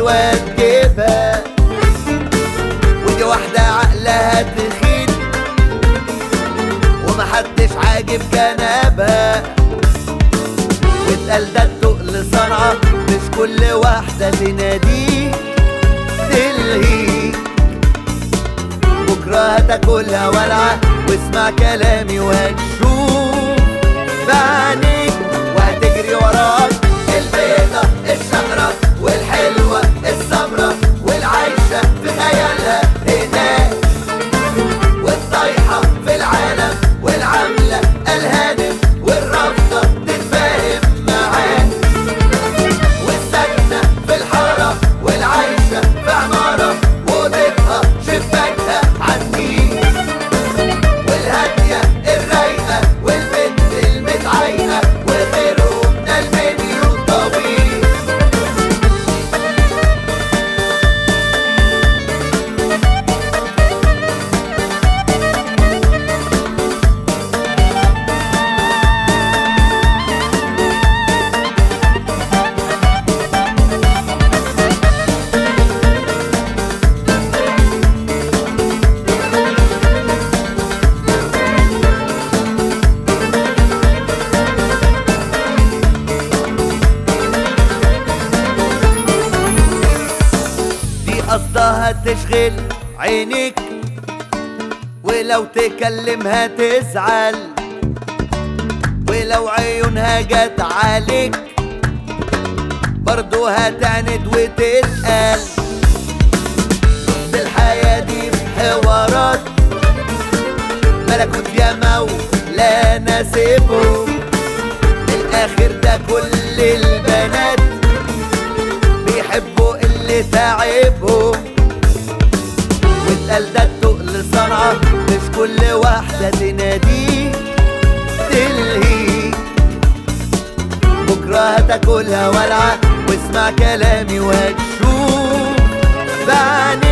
حلوة تجيبها ودي واحدة عقلها تخين ومحدش عاجب جنابها واتقال ده التقل صنعة مش كل واحدة تناديه تلهيك بكرة هتاكلها ولعة واسمع كلامي وهتشوف بعينيك وهتجري وراك البيضة الشقرة والحلوة السمرة والعايشة في خيالها هناك والطايحة في العالم والعاملة الهانم والرافضة تتفاهم معاك والساكنة في الحارة والعايشة في عمارة وضيفها شباكها عالنيل والهادية الرايقة والبنت المتعايقة وغيره من المنيو طويل دي قصدها تشغل عينيك ولو تكلمها تزعل ولو عيونها جت عليك برضو هتعند وتتقل بالحياة دي حوارات ملكوت يا مولانا سيبهم الاخر ده كل البنات بيحبوا اللي تعبهم واتقال ده التقل صنعة مش كل واحدة تناديه تلهيك بكرة هتاكلها ولعة واسمع كلامي وهتشوف بعينيك